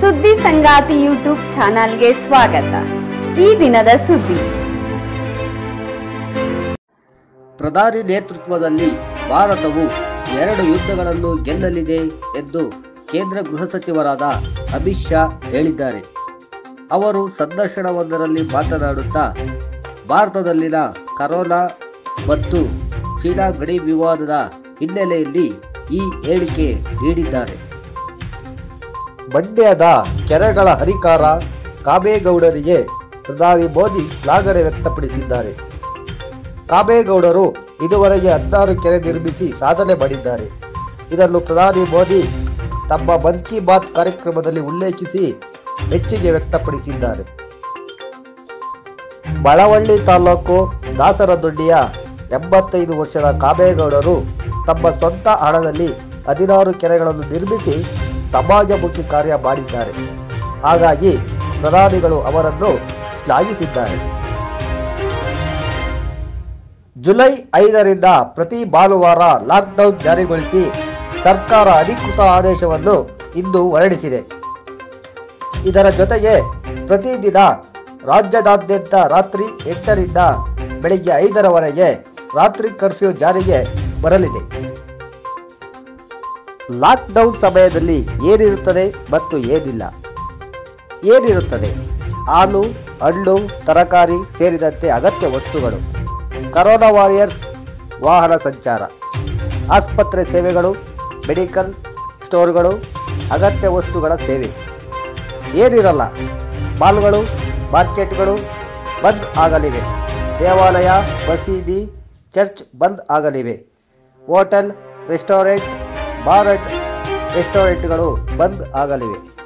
ಸುದ್ದಿ ಸಂಗಾತಿ ಯೂಟ್ಯೂಬ್ ಚಾನಲ್ಗೆ ಸ್ವಾಗತ ಈ ದಿನದ ಸುದ್ದಿ ಪ್ರಧಾನಿ ನೇತೃತ್ವದಲ್ಲಿ ಭಾರತವು ಎರಡು ಯುದ್ಧಗಳನ್ನು ಗೆಲ್ಲಲಿದೆ ಎಂದು ಕೇಂದ್ರ ಗೃಹ ಸಚಿವರಾದ ಅಮಿತ್ ಶಾ ಹೇಳಿದ್ದಾರೆ ಅವರು ಸಂದರ್ಶನವೊಂದರಲ್ಲಿ ಮಾತನಾಡುತ್ತಾ ಭಾರತದಲ್ಲಿನ ಕರೋನಾ ಮತ್ತು ಚೀನಾ ಗಡಿ ವಿವಾದದ ಹಿನ್ನೆಲೆಯಲ್ಲಿ ಈ ಹೇಳಿಕೆ ನೀಡಿದ್ದಾರೆ ಮಂಡ್ಯದ ಕೆರೆಗಳ ಹರಿಕಾರ ಕಾಮೇಗೌಡರಿಗೆ ಪ್ರಧಾನಿ ಮೋದಿ ಶ್ಲಾಘನೆ ವ್ಯಕ್ತಪಡಿಸಿದ್ದಾರೆ ಕಾಮೇಗೌಡರು ಇದುವರೆಗೆ ಹದಿನಾರು ಕೆರೆ ನಿರ್ಮಿಸಿ ಸಾಧನೆ ಮಾಡಿದ್ದಾರೆ ಇದನ್ನು ಪ್ರಧಾನಿ ಮೋದಿ ತಮ್ಮ ಮನ್ ಕಿ ಬಾತ್ ಕಾರ್ಯಕ್ರಮದಲ್ಲಿ ಉಲ್ಲೇಖಿಸಿ ಮೆಚ್ಚುಗೆ ವ್ಯಕ್ತಪಡಿಸಿದ್ದಾರೆ ಬಳವಳ್ಳಿ ತಾಲೂಕು ದಾಸರದೊಡ್ಡಿಯ ಎಂಬತ್ತೈದು ವರ್ಷದ ಕಾಮೇಗೌಡರು ತಮ್ಮ ಸ್ವಂತ ಹಣದಲ್ಲಿ ಹದಿನಾರು ಕೆರೆಗಳನ್ನು ನಿರ್ಮಿಸಿ ಸಮಾಜಮುಖಿ ಕಾರ್ಯ ಮಾಡಿದ್ದಾರೆ ಹಾಗಾಗಿ ಪ್ರಧಾನಿಗಳು ಅವರನ್ನು ಶ್ಲಾಘಿಸಿದ್ದಾರೆ ಜುಲೈ ಐದರಿಂದ ಪ್ರತಿ ಭಾನುವಾರ ಲಾಕ್ಡೌನ್ ಜಾರಿಗೊಳಿಸಿ ಸರ್ಕಾರ ಅಧಿಕೃತ ಆದೇಶವನ್ನು ಇಂದು ಹೊರಡಿಸಿದೆ ಇದರ ಜೊತೆಗೆ ಪ್ರತಿದಿನ ರಾಜ್ಯದಾದ್ಯಂತ ರಾತ್ರಿ ಎಂಟರಿಂದ ಬೆಳಿಗ್ಗೆ ಐದರವರೆಗೆ ರಾತ್ರಿ ಕರ್ಫ್ಯೂ ಜಾರಿಗೆ ಬರಲಿದೆ ಲಾಕ್ಡೌನ್ ಸಮಯದಲ್ಲಿ ಏನಿರುತ್ತದೆ ಮತ್ತು ಏನಿಲ್ಲ ಏನಿರುತ್ತದೆ ಹಾಲು ಹಣ್ಣು ತರಕಾರಿ ಸೇರಿದಂತೆ ಅಗತ್ಯ ವಸ್ತುಗಳು ಕರೋನಾ ವಾರಿಯರ್ಸ್ ವಾಹನ ಸಂಚಾರ ಆಸ್ಪತ್ರೆ ಸೇವೆಗಳು ಮೆಡಿಕಲ್ ಸ್ಟೋರ್ಗಳು ಅಗತ್ಯ ವಸ್ತುಗಳ ಸೇವೆ ಏನಿರಲ್ಲ ಮಾಲ್ಗಳು ಮಾರ್ಕೆಟ್ಗಳು ಬಂದ್ ಆಗಲಿವೆ ದೇವಾಲಯ ಮಸೀದಿ ಚರ್ಚ್ ಬಂದ್ ಆಗಲಿವೆ ಹೋಟೆಲ್ ರೆಸ್ಟೋರೆಂಟ್ ಬಾರ್ ಅಂಡ್ ರೆಸ್ಟೋರೆಂಟ್ಗಳು ಬಂದ್ ಆಗಲಿವೆ